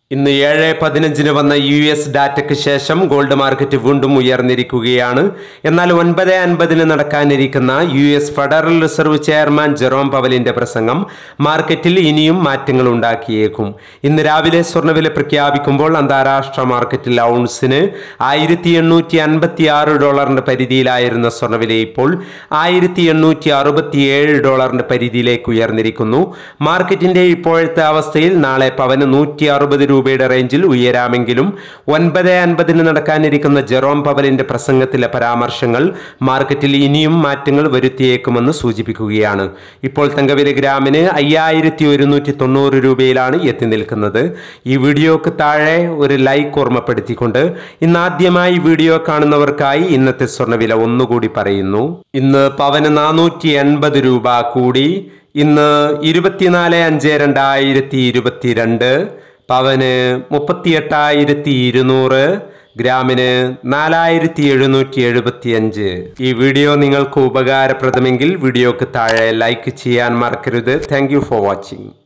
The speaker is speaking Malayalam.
ഇന്ന് ഏഴ് പതിനഞ്ചിന് വന്ന യു എസ് ഡാറ്റയ്ക്ക് ശേഷം ഗോൾഡ് മാർക്കറ്റ് വീണ്ടും ഉയർന്നിരിക്കുകയാണ് എന്നാൽ ഒൻപത് അൻപതിന് നടക്കാനിരിക്കുന്ന U S federal reserve chairman Jerome പവലിന്റെ പ്രസംഗം മാർക്കറ്റിൽ ഇനിയും മാറ്റങ്ങൾ ഉണ്ടാക്കിയേക്കും ഇന്ന് രാവിലെ സ്വർണ്ണവില പ്രഖ്യാപിക്കുമ്പോൾ അന്താരാഷ്ട്ര മാർക്കറ്റിൽ ഔൺസിന് ആയിരത്തി എണ്ണൂറ്റി അൻപത്തി ആറ് ഡോളറിന്റെ പരിധിയിലായിരുന്ന സ്വർണ്ണവില ഇപ്പോൾ ആയിരത്തി എണ്ണൂറ്റി അറുപത്തിയേഴ് ഡോളറിന്റെ പരിധിയിലേക്ക് ഉയർന്നിരിക്കുന്നു മാർക്കറ്റിന്റെ ഇപ്പോഴത്തെ അവസ്ഥയിൽ നാളെ പവന് നൂറ്റി അറുപത് രൂപയുടെ റേഞ്ചിൽ ഉയരാമെങ്കിലും ഒൻപത് അൻപതിന് നടക്കാനിരിക്കുന്ന ജെറോം പവലിന്റെ പ്രസംഗത്തിലെ പരാമർശങ്ങൾ മാർക്കറ്റിൽ ഇനിയും മാറ്റങ്ങൾ വരുത്തിയേക്കുമെന്ന് സൂചിപ്പിക്കുകയാണ് ഇപ്പോൾ തങ്കവില ഗ്രാമിന് അയ്യായിരത്തി ഒരുന്നൂറ്റി തൊണ്ണൂറ് രൂപയിലാണ് എത്തി നിൽക്കുന്നത് ഈ വീഡിയോക്ക് താഴെ ഒരു ലൈക്ക് ഓർമ്മപ്പെടുത്തിക്കൊണ്ട് ഇന്ന് ആദ്യമായി വീഡിയോ കാണുന്നവർക്കായി ഇന്നത്തെ സ്വർണ്ണവില ഒന്നുകൂടി പറയുന്നു ഇന്ന് പവന് നാനൂറ്റി എൺപത് രൂപ കൂടി ഇന്ന് ഇരുപത്തിനാല് അഞ്ച് രണ്ടായിരത്തി ഇരുപത്തിരണ്ട് പവന് മുപ്പത്തിയെട്ടായിരത്തി ഇരുന്നൂറ് ഗ്രാമിന് നാലായിരത്തി എഴുന്നൂറ്റി എഴുപത്തി അഞ്ച് ഈ വീഡിയോ നിങ്ങൾക്ക് ഉപകാരപ്രദമെങ്കിൽ വീഡിയോക്ക് താഴെ ലൈക്ക് ചെയ്യാൻ മറക്കരുത് താങ്ക് യു ഫോർ വാച്ചിങ്